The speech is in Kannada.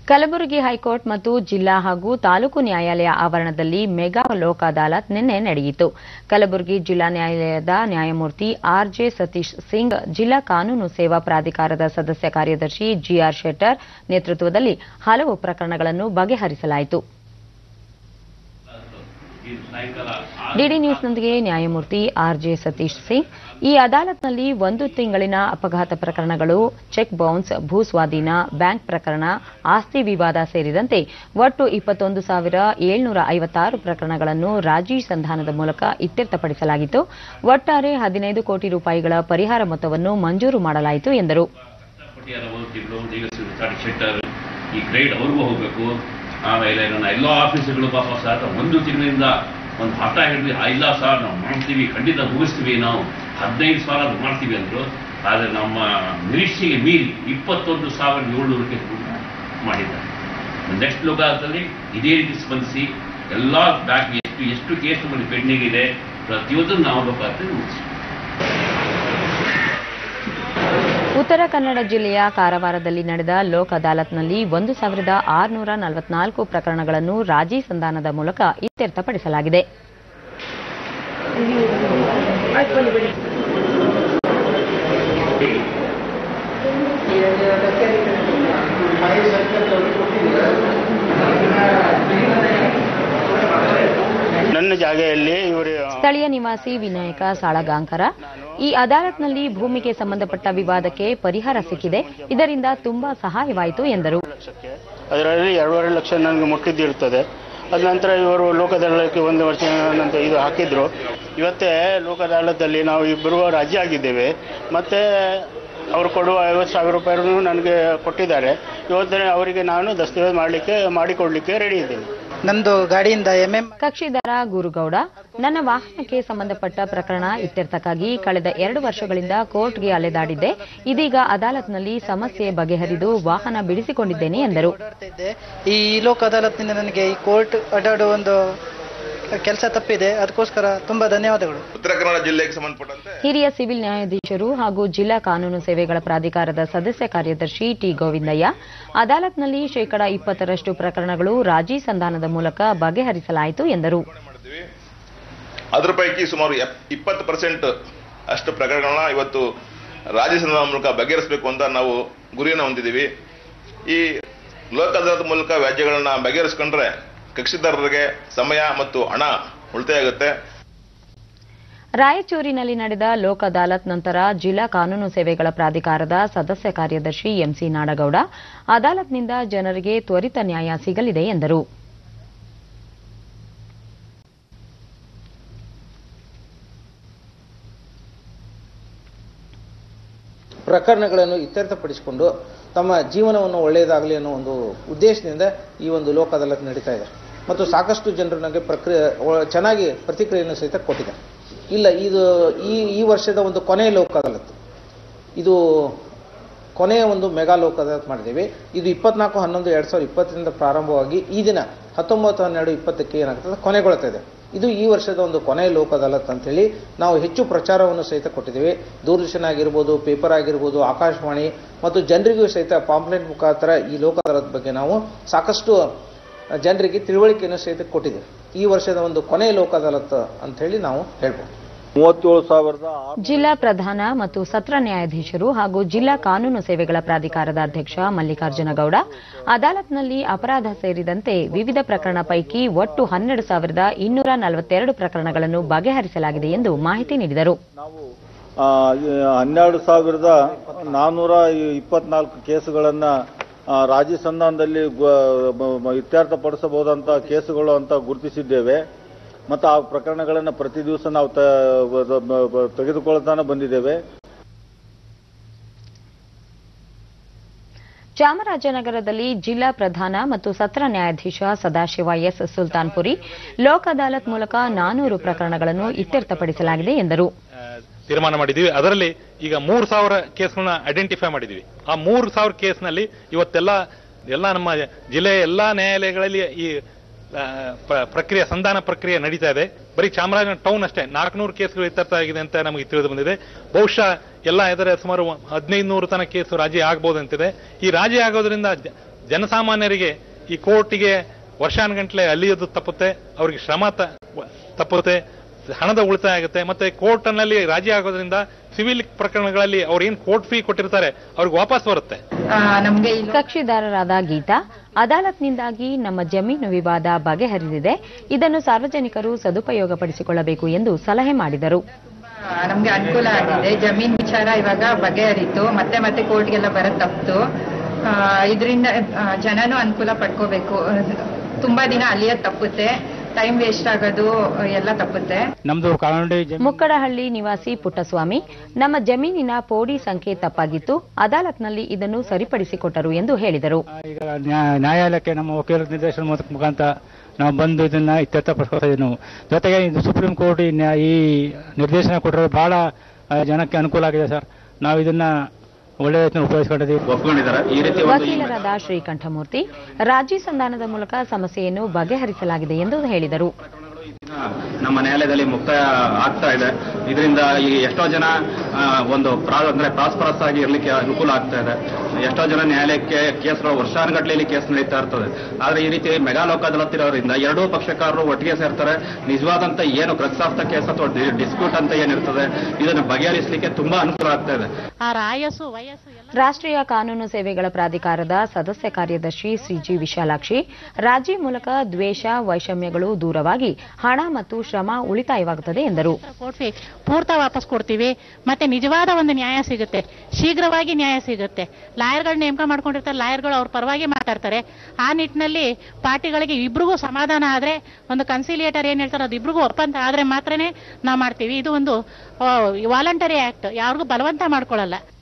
ಕಲಬುರಗಿ ಹೈಕೋರ್ಟ್ ಮತ್ತು ಜಿಲ್ಲಾ ಹಾಗೂ ತಾಲೂಕು ನ್ಯಾಯಾಲಯ ಆವರಣದಲ್ಲಿ ಮೆಗಾ ಲೋಕ್ ಅದಾಲತ್ ನಿನ್ನೆ ನಡೆಯಿತು ಕಲಬುರಗಿ ಜಿಲ್ಲಾ ನ್ಯಾಯಾಲಯದ ನ್ಯಾಯಮೂರ್ತಿ ಆರ್ಜೆ ಸತೀಶ್ ಸಿಂಗ್ ಜಿಲ್ಲಾ ಕಾನೂನು ಸೇವಾ ಪ್ರಾಧಿಕಾರದ ಸದಸ್ಯ ಕಾರ್ಯದರ್ಶಿ ಜಿಆರ್ ಶೆಟ್ಟರ್ ನೇತೃತ್ವದಲ್ಲಿ ಹಲವು ಪ್ರಕರಣಗಳನ್ನು ಬಗೆಹರಿಸಲಾಯಿತು ಡಿಡಿ ನ್ಯೂಸ್ನೊಂದಿಗೆ ನ್ಯಾಯಮೂರ್ತಿ ಆರ್ಜೆ ಸತೀಶ್ ಸಿಂಗ್ ಈ ಅದಾಲತ್ನಲ್ಲಿ ಒಂದು ತಿಂಗಳಿನ ಅಪಘಾತ ಪ್ರಕರಣಗಳು ಚೆಕ್ ಬೌನ್ಸ್ ಭೂ ಸ್ವಾಧೀನ ಬ್ಯಾಂಕ್ ಪ್ರಕರಣ ಆಸ್ತಿ ವಿವಾದ ಸೇರಿದಂತೆ ಒಟ್ಟು ಇಪ್ಪತ್ತೊಂದು ಸಾವಿರ ಏಳ್ನೂರ ಐವತ್ತಾರು ಪ್ರಕರಣಗಳನ್ನು ರಾಜಿ ಸಂಧಾನದ ಮೂಲಕ ಇತ್ಯರ್ಥಪಡಿಸಲಾಗಿತ್ತು ಒಟ್ಟಾರೆ ಹದಿನೈದು ಕೋಟಿ ರೂಪಾಯಿಗಳ ಪರಿಹಾರ ಮೊತ್ತವನ್ನು ಮಂಜೂರು ಮಾಡಲಾಯಿತು ಎಂದರು ಪಟಿಯಾಲ ಓದ್ತಿಗಳು ದೇವಸ್ಥಾನ ಶೆಟ್ಟರ್ ಈ ಗ್ರೇಡ್ ಅವ್ರಿಗೂ ಹೋಗಬೇಕು ಆಮೇಲೆ ನನ್ನ ಎಲ್ಲ ಆಫೀಸುಗಳು ಪಾಪ ಸಹ ಒಂದು ತಿಂಗಳಿಂದ ಒಂದು ಹಠ ಹಿಡಿದು ಇಲ್ಲ ಸರ್ ನಾವು ಮಾಡ್ತೀವಿ ಖಂಡಿತ ಮುಗಿಸ್ತೀವಿ ನಾವು ಹದಿನೈದು ಸಾವಿರ ಅದು ಮಾಡ್ತೀವಿ ಅಂದರು ಆದರೆ ನಮ್ಮ ನಿರೀಕ್ಷೆಗೆ ಮೀರಿ ಇಪ್ಪತ್ತೊಂದು ಸಾವಿರದ ಏಳ್ನೂರಕ್ಕೆ ಮಾಡಿದ್ದಾರೆ ನೆಕ್ಸ್ಟ್ ಲೋಕಾದಲ್ಲಿ ಇದೇ ರೀತಿ ಸ್ಪಂದಿಸಿ ಎಲ್ಲ ಬ್ಯಾಂಕ್ ಎಷ್ಟು ಎಷ್ಟು ಕೇಸ್ ನಮ್ಮಲ್ಲಿ ಪೆಂಡಿಂಗ್ ಇದೆ ಪ್ರತಿಯೊಂದು ನಾವು ಲೋಕಾದಲ್ಲಿ ಮುಗಿಸ್ತೀವಿ ಉತ್ತರ ಕನ್ನಡ ಜಿಲ್ಲೆಯ ಕಾರವಾರದಲ್ಲಿ ನಡೆದ ಲೋಕ್ ಅದಾಲತ್ನಲ್ಲಿ ಒಂದು ಸಾವಿರದ ಆರುನೂರ ನಲವತ್ನಾಲ್ಕು ಪ್ರಕರಣಗಳನ್ನು ರಾಜಿ ಸಂಧಾನದ ಮೂಲಕ ಇತ್ಯರ್ಥಪಡಿಸಲಾಗಿದೆ ನನ್ನ ಜಾಗೆಯಲ್ಲಿ ಇವರು ಸ್ಥಳೀಯ ನಿವಾಸಿ ವಿನಾಯಕ ಸಾಳಗಾಂಕರ ಈ ಅದಾಲತ್ನಲ್ಲಿ ಭೂಮಿಗೆ ಸಂಬಂಧಪಟ್ಟ ವಿವಾದಕ್ಕೆ ಪರಿಹಾರ ಸಿಕ್ಕಿದೆ ಇದರಿಂದ ತುಂಬಾ ಸಹಾಯವಾಯಿತು ಎಂದರು ಲಕ್ಷಕ್ಕೆ ಅದರಲ್ಲಿ ಎರಡೂವರೆ ಲಕ್ಷ ನನಗೆ ಮುಟ್ಟಿದ್ದಿರ್ತದೆ ಅದ ನಂತರ ಇವರು ಲೋಕದಾಳಕ್ಕೆ ಒಂದು ವರ್ಷ ನಂತರ ಇದು ಹಾಕಿದ್ರು ಇವತ್ತೇ ಲೋಕದಾಳದಲ್ಲಿ ನಾವು ಇಬ್ಬರು ರಾಜ್ಯ ಆಗಿದ್ದೇವೆ ಮತ್ತೆ ಅವರು ಕೊಡುವ ಐವತ್ತು ಸಾವಿರ ರೂಪಾಯಿನೂ ನನಗೆ ಕೊಟ್ಟಿದ್ದಾರೆ ಇವತ್ತೇ ಅವರಿಗೆ ನಾನು ದಸ್ತಾವೇಜು ಮಾಡಲಿಕ್ಕೆ ಮಾಡಿಕೊಡ್ಲಿಕ್ಕೆ ರೆಡಿ ಇದ್ದೀನಿ ನಂದು ಗಾಡಿಯಿಂದ ಎಂ ಎಂ ಕಕ್ಷಿದಾರ ಗುರುಗೌಡ ನನ್ನ ವಾಹನಕ್ಕೆ ಸಂಬಂಧಪಟ್ಟ ಪ್ರಕರಣ ಇತ್ಯರ್ಥಕ್ಕಾಗಿ ಕಳೆದ ಎರಡು ವರ್ಷಗಳಿಂದ ಕೋರ್ಟ್ಗೆ ಅಲೆದಾಡಿದ್ದೆ ಇದೀಗ ಅದಾಲತ್ನಲ್ಲಿ ಸಮಸ್ಯೆ ಬಗೆಹರಿದು ವಾಹನ ಬಿಡಿಸಿಕೊಂಡಿದ್ದೇನೆ ಎಂದರು ಓಡಾಡ್ತಾ ಇದ್ದೆ ಈ ಲೋಕ ಅದಾಲತ್ನಿಂದ ನನಗೆ ಈ ಕೋರ್ಟ್ ಅಡ್ಡಾಡುವ ಒಂದು ಕೆಲಸ ತಪ್ಪಿದೆ ಅದಕ್ಕೋಸ್ಕರ ತುಂಬಾ ಧನ್ಯವಾದಗಳು ಉತ್ತರ ಕನ್ನಡ ಜಿಲ್ಲೆಗೆ ಸಂಬಂಧಪಟ್ಟಂತೆ ಹಿರಿಯ ಸಿವಿಲ್ ನ್ಯಾಯಾಧೀಶರು ಹಾಗೂ ಜಿಲ್ಲಾ ಕಾನೂನು ಸೇವೆಗಳ ಪ್ರಾಧಿಕಾರದ ಸದಸ್ಯ ಕಾರ್ಯದರ್ಶಿ ಟಿ ಗೋವಿಂದಯ್ಯ ಅದಾಲತ್ನಲ್ಲಿ ಶೇಕಡಾ ಇಪ್ಪತ್ತರಷ್ಟು ಪ್ರಕರಣಗಳು ರಾಜಿ ಸಂಧಾನದ ಮೂಲಕ ಬಗೆಹರಿಸಲಾಯಿತು ಎಂದರು ಮಾಡಿದ್ವಿ ಅದ್ರ ಪೈಕಿ ಸುಮಾರು ಇಪ್ಪತ್ತು ಪರ್ಸೆಂಟ್ ಅಷ್ಟು ಪ್ರಕರಣಗಳನ್ನ ಇವತ್ತು ರಾಜ್ಯ ಸಂಧಾನ ಮೂಲಕ ಬಗೆಹರಿಸಬೇಕು ಅಂತ ನಾವು ಗುರಿಯನ್ನು ಹೊಂದಿದ್ದೀವಿ ಈ ಲೋಕ ಅದಾಲತ್ ಮೂಲಕ ವ್ಯಾಜ್ಯಗಳನ್ನ ಬಗೆಹರಿಸ್ಕೊಂಡ್ರೆ ಕಕ್ಷಿದಾರರಿಗೆ ಸಮಯ ಮತ್ತು ಹಣ ಉಳಿತಾಯ ಆಗುತ್ತೆ ರಾಯಚೂರಿನಲ್ಲಿ ನಡೆದ ಲೋಕ್ ಅದಾಲತ್ ನಂತರ ಜಿಲ್ಲಾ ಕಾನೂನು ಸೇವೆಗಳ ಪ್ರಾಧಿಕಾರದ ಸದಸ್ಯ ಕಾರ್ಯದರ್ಶಿ ಎಂಸಿ ನಾಡಗೌಡ ಅದಾಲತ್ನಿಂದ ಜನರಿಗೆ ತ್ವರಿತ ನ್ಯಾಯ ಸಿಗಲಿದೆ ಎಂದರು ಪ್ರಕರಣಗಳನ್ನು ಇತ್ಯರ್ಥಪಡಿಸಿಕೊಂಡು ತಮ್ಮ ಜೀವನವನ್ನು ಒಳ್ಳೆಯದಾಗಲಿ ಅನ್ನೋ ಒಂದು ಉದ್ದೇಶದಿಂದ ಈ ಒಂದು ಲೋಕ ಅದಾಲತ್ ನಡೀತಾ ಇದೆ ಮತ್ತು ಸಾಕಷ್ಟು ಜನರು ನನಗೆ ಪ್ರಕ್ರಿಯೆ ಒ- ಚೆನ್ನಾಗಿ ಪ್ರತಿಕ್ರಿಯೆಯನ್ನು ಸಹಿತ ಕೊಟ್ಟಿದ್ದಾರೆ ಇಲ್ಲ ಇದು ಈ ಈ ವರ್ಷದ ಒಂದು ಕೊನೆಯ ಲೋಕ ಅದಾಲತ್ ಇದು ಕೊನೆಯ ಒಂದು ಮೆಗಾ ಲೋಕ ಅದಾಲತ್ ಮಾಡಿದ್ದೀವಿ ಇದು ಇಪ್ಪತ್ನಾಲ್ಕು ಹನ್ನೊಂದು ಎರಡು ಸಾವಿರದ ಇಪ್ಪತ್ತರಿಂದ ಪ್ರಾರಂಭವಾಗಿ ಈ ದಿನ ಹತ್ತೊಂಬತ್ತು ಹನ್ನೆರಡು ಇಪ್ಪತ್ತಕ್ಕೆ ಏನಾಗ್ತದೆ ಕೊನೆಗೊಳ್ತಾ ಇದೆ ಇದು ಈ ವರ್ಷದ ಒಂದು ಕೊನೆಯ ಲೋಕ ಅದಾಲತ್ ಅಂತೇಳಿ ನಾವು ಹೆಚ್ಚು ಪ್ರಚಾರವನ್ನು ಸಹಿತ ಕೊಟ್ಟಿದ್ದೀವಿ ದೂರದರ್ಶನ ಆಗಿರ್ಬೋದು ಪೇಪರ್ ಆಗಿರ್ಬೋದು ಆಕಾಶವಾಣಿ ಮತ್ತು ಜನರಿಗೂ ಸಹಿತ ಪಾಂಪ್ಲೆಟ್ ಮುಖಾಂತರ ಈ ಲೋಕ ಅದಾಲತ್ ಬಗ್ಗೆ ನಾವು ಸಾಕಷ್ಟು ಜನರಿಗೆ ತಿಳುವಳಿಕೆಯನ್ನು ಸಹಿತ ಕೊಟ್ಟಿದ್ದೇವೆ ಈ ವರ್ಷದ ಒಂದು ಕೊನೆಯ ಲೋಕ ಅದಾಲತ್ ಅಂತ ಹೇಳಿ ನಾವು ಹೇಳ್ಬೋದು ಮೂವತ್ತೇಳು ಸಾವಿರದ ಜಿಲ್ಲಾ ಪ್ರಧಾನ ಮತ್ತು ಸತ್ರ ನ್ಯಾಯಾಧೀಶರು ಹಾಗೂ ಜಿಲ್ಲಾ ಕಾನೂನು ಸೇವೆಗಳ ಪ್ರಾಧಿಕಾರದ ಅಧ್ಯಕ್ಷ ಮಲ್ಲಿಕಾರ್ಜುನ ಗೌಡ ಅದಾಲತ್ನಲ್ಲಿ ಅಪರಾಧ ಸೇರಿದಂತೆ ವಿವಿಧ ಪ್ರಕರಣ ಪೈಕಿ ಒಟ್ಟು ಹನ್ನೆರಡು ಸಾವಿರದ ಇನ್ನೂರ ನಲವತ್ತೆರಡು ಪ್ರಕರಣಗಳನ್ನು ಬಗೆಹರಿಸಲಾಗಿದೆ ಎಂದು ಮಾಹಿತಿ ನೀಡಿದರು ನಾವು ಆ, ಈ ಹನ್ನೆರಡು ಸಾವಿರದ ನಾನ್ನೂರ ಇಪ್ಪತ್ನಾಲ್ಕು ಕೇಸುಗಳನ್ನ ಆ, ರಾಜಿ ಸಂಧಾನದಲ್ಲಿ ಗು- ಮ- ಮ- ಇತ್ಯರ್ಥಪಡಿಸಬಹುದಂತ ಕೇಸುಗಳು ಅಂತ ಗುರುತಿಸಿದ್ದೇವೆ ಮತ್ತು ಆ ಪ್ರಕರಣಗಳನ್ನು ಪ್ರತಿ ದಿವಸ ನಾವು ತ- ಬ- ಬ- ಬ- ತೆಗೆದುಕೊಳ್ತಾನೆ ಬಂದಿದ್ದೇವೆ ಚಾಮರಾಜನಗರದಲ್ಲಿ ಜಿಲ್ಲಾ ಪ್ರಧಾನ ಮತ್ತು ಸತ್ರ ನ್ಯಾಯಾಧೀಶ ಸದಾಶಿವ ಎಸ್ ಸುಲ್ತಾನ್ಪುರಿ ಲೋಕ್ ಅದಾಲತ್ ಮೂಲಕ ನಾನೂರು ಪ್ರಕರಣಗಳನ್ನು ಇತ್ಯರ್ಥಪಡಿಸಲಾಗಿದೆ ಎಂದರು ತೀರ್ಮಾನ ಮಾಡಿದ್ದೀವಿ ಅದರಲ್ಲಿ ಈಗ ಮೂರು ಸಾವಿರ ಕೇಸ್ಗಳನ್ನ ಐಡೆಂಟಿಫೈ ಮಾಡಿದ್ದೀವಿ ಆ ಮೂರು ಸಾವಿರ ಕೇಸ್ನಲ್ಲಿ ಇವತ್ತೆಲ್ಲ ಎಲ್ಲ ನಮ್ಮ ಜಿಲ್ಲೆಯ ಎಲ್ಲಾ ನ್ಯಾಯಾಲಯಗಳಲ್ಲಿ ಈ ಆ, ಪ್ರ- ಪ್ರಕ್ರಿಯೆ ಸಂಧಾನ ಪ್ರಕ್ರಿಯೆ ನಡೀತಾ ಇದೆ ಬರೀ ಚಾಮರಾಜನಗರ ಟೌನ್ ಅಷ್ಟೇ ನಾಲ್ಕುನೂರು ಕೇಸ್ಗಳು ಇತ್ಯರ್ಥ ಆಗಿದೆ ಅಂತ ನಮಗೆ ತಿಳಿದು ಬಂದಿದೆ ಬಹುಶಃ ಎಲ್ಲ ಇದರ ಸುಮಾರು ಹದಿನೈದು ನೂರು ತನಕ ಕೇಸು ರಾಜಿ ಆಗ್ಬೋದಂತಿದೆ ಈ ರಾಜಿ ಆಗೋದ್ರಿಂದ ಜ- ಜನಸಾಮಾನ್ಯರಿಗೆ ಈ ಕೋರ್ಟಿಗೆ ವರ್ಷಾನುಗಂಟ್ಲೆ ಅಲಿಯೋದು ತಪ್ಪುತ್ತೆ ಅವರಿಗೆ ಶ್ರಮ ತ- ತಪ್ಪುತ್ತೆ ಹಣದ ಉಳಿತಾಯ ಆಗುತ್ತೆ ಮತ್ತೆ ಕೋರ್ಟ್ ನಲ್ಲಿ ರಾಜಿ ಆಗೋದ್ರಿಂದ ಸಿವಿಲ್ ಪ್ರಕರಣಗಳಲ್ಲಿ ಅವ್ರು ಏನ್ ಕೋರ್ಟ್ ಫೀ ಕೊಟ್ಟಿರ್ತಾರೆ ಅವ್ರಿಗೆ ವಾಪಸ್ ಬರುತ್ತೆ ನಮಗೆ ಕಕ್ಷಿದಾರರಾದ ಗೀತಾ ಅದಾಲತ್ನಿಂದಾಗಿ ನಮ್ಮ ಜಮೀನು ವಿವಾದ ಬಗೆಹರಿದಿದೆ ಇದನ್ನು ಸಾರ್ವಜನಿಕರು ಸದುಪಯೋಗಪಡಿಸಿಕೊಳ್ಳಬೇಕು ಎಂದು ಸಲಹೆ ಮಾಡಿದರು ನಮ್ಗೆ ಅನುಕೂಲ ಆಗಿದೆ ಜಮೀನ್ ವಿಚಾರ ಇವಾಗ ಬಗೆಹರಿತು ಮತ್ತೆ ಮತ್ತೆ ಕೋರ್ಟ್ಗೆಲ್ಲ ಬರೋದ್ ತಪ್ಪಿತು ಇದರಿಂದ ಜನನೂ ಅನುಕೂಲ ಪಡ್ಕೋಬೇಕು ತುಂಬಾ ದಿನ ಅಲಿಯೋದ್ ತಪ್ಪುತ್ತೆ ಟೈಮ್ ವೇಸ್ಟ್ ಆಗೋದು ಎಲ್ಲ ತಪ್ಪುತ್ತೆ ನಮ್ದು ಕಾನೂನು ಮುಕ್ಕಡಹಳ್ಳಿ ನಿವಾಸಿ ಪುಟ್ಟಸ್ವಾಮಿ ನಮ್ಮ ಜಮೀನಿನ ಪೋಡಿ ಸಂಖ್ಯೆ ತಪ್ಪಾಗಿತ್ತು ಅದಾಲತ್ನಲ್ಲಿ ಇದನ್ನು ಸರಿಪಡಿಸಿಕೊಟ್ಟರು ಎಂದು ಹೇಳಿದರು ಈಗ ನ್ಯಾ- ನ್ಯಾಯಾಲಯಕ್ಕೆ ನಮ್ಮ ವಕೀಲರ ನಿರ್ದೇಶನ ಮುಖ- ಮುಖಾಂತರ ನಾವು ಬಂದು ಇದನ್ನ ಇತ್ಯರ್ಥಪಡಿಸ್ಕೊತಾ ಇದ್ದೀವಿ ನಾವು ಜೊತೆಗೆ ಇದು ಸುಪ್ರೀಂ ಕೋರ್ಟ್ ಈ ನ್ಯಾ- ಈ ನಿರ್ದೇಶನ ಕೊಟ್ಟಿರೋದು ಬಹಳ ಆ, ಜನಕ್ಕೆ ಅನುಕೂಲ ಆಗಿದೆ ಸರ್ ನಾವು ಇದನ್ನ ಒಳ್ಳೆ ರೀತಿಯಲ್ಲಿ ಉಪಯೋಗಿಸ್ಕೊಂಡಿದ್ದೀವಿ ಒಪ್ಕೊಂಡಿದ್ದಾರೆ ಈ ರೀತಿ ಒಂದು ವಕೀಲರಾದ ಶ್ರೀಕಂಠಮೂರ್ತಿ ರಾಜಿ ಸಂಧಾನದ ಮೂಲಕ ಸಮಸ್ಯೆಯನ್ನು ಬಗೆಹರಿಸಲಾಗಿದೆ ಎಂದು ಹೇಳಿದರು ನಮ್ಮ ನ್ಯಾಯಾಲಯದಲ್ಲಿ ಮುಕ್ತಾಯ ಆಗ್ತಾ ಇದೆ ಇದರಿಂದ ಈ ಎಷ್ಟೋ ಜನ ಆ, ಒಂದು ಪ್ರಾ ಅಂದ್ರೆ ಪ್ರಾಸ್ಪರಸ್ ಆಗಿ ಇರ್ಲಿಕ್ಕೆ ಅನುಕೂಲ ಆಗ್ತಾ ಇದೆ ಎಷ್ಟೋ ಜನ ನ್ಯಾಯಾಲಯಕ್ಕೆ ಕೇಸ್ಗಳು ವರ್ಷಾನುಗಟ್ಟಲೆಯಲ್ಲಿ ಕೇಸ್ ನಡೀತಾ ಇರ್ತದೆ ಆದ್ರೆ ಈ ರೀತಿ ಮೆಗಾ ಲೋಕ ಅದಾಲತ್ ಇರೋದ್ರಿಂದ ಎರಡೂ ಪಕ್ಷಕಾರರು ಒಟ್ಟಿಗೆ ಸೇರ್ತಾರೆ ನಿಜವಾದಂತ ಏನು ಕ್ರಕ್ಸ್ ಆಫ್ ದ ಕೇಸ್ ಅಥವಾ ಡಿಸ್ಪ್ಯೂಟ್ ಅಂತ ಏನಿರ್ತದೆ ಇದನ್ನು ಬಗೆಹರಿಸಲಿಕ್ಕೆ ತುಂಬಾ ಅನುಕೂಲ ಆಗ್ತಾ ಇದೆ ಆ ರಾಯಸ್ಸು ವಯಸ್ಸು ರಾಷ್ಟ್ರೀಯ ಕಾನೂನು ಸೇವೆಗಳ ಪ್ರಾಧಿಕಾರದ ಸದಸ್ಯ ಕಾರ್ಯದರ್ಶಿ ಸಿಜಿ ವಿಶಾಲಾಕ್ಷಿ ರಾಜಿ ಮೂಲಕ ದ್ವೇಷ ವೈಷಮ್ಯಗಳು ದೂರವಾಗಿ ಹಣ ಮತ್ತು ಶ್ರಮ ಉಳಿತಾಯವಾಗುತ್ತದೆ ಎಂದರು ಕೋರ್ಟ್ ಫೀ ಪೂರ್ತ ವಾಪಸ್ ಕೊಡ್ತೀವಿ ಮತ್ತೆ ನಿಜವಾದ ಒಂದು ನ್ಯಾಯ ಸಿಗುತ್ತೆ ಶೀಘ್ರವಾಗಿ ನ್ಯಾಯ ಸಿಗುತ್ತೆ ಲಾಯರ್ಗಳು ನೇಮಕ ಮಾಡ್ಕೊಂಡಿರ್ತಾರೆ ಲಾಯರ್ಗಳು ಅವ್ರ ಪರವಾಗಿ ಮಾತಾಡ್ತಾರೆ ಆ ನಿಟ್ಟಿನಲ್ಲಿ ಪಾರ್ಟಿಗಳಿಗೆ ಇಬ್ರಿಗೂ ಸಮಾಧಾನ ಆದ್ರೆ ಒಂದು ಕನ್ಸಿಲಿಯೇಟರ್ ಏನ್ ಹೇಳ್ತಾರೆ ಅದು ಇಬ್ರಿಗೂ ಒಪ್ಪಂದ ಆದ್ರೆ ಮಾತ್ರನೇ ನಾವು ಮಾಡ್ತೀವಿ ಇದು ಒಂದು ವಾಲಂಟರಿ ಆಕ್ಟ್ ಯಾರಿಗೂ ಬಲವಂತ ಮಾಡ್ಕೊಳ್ಳಲ್ಲ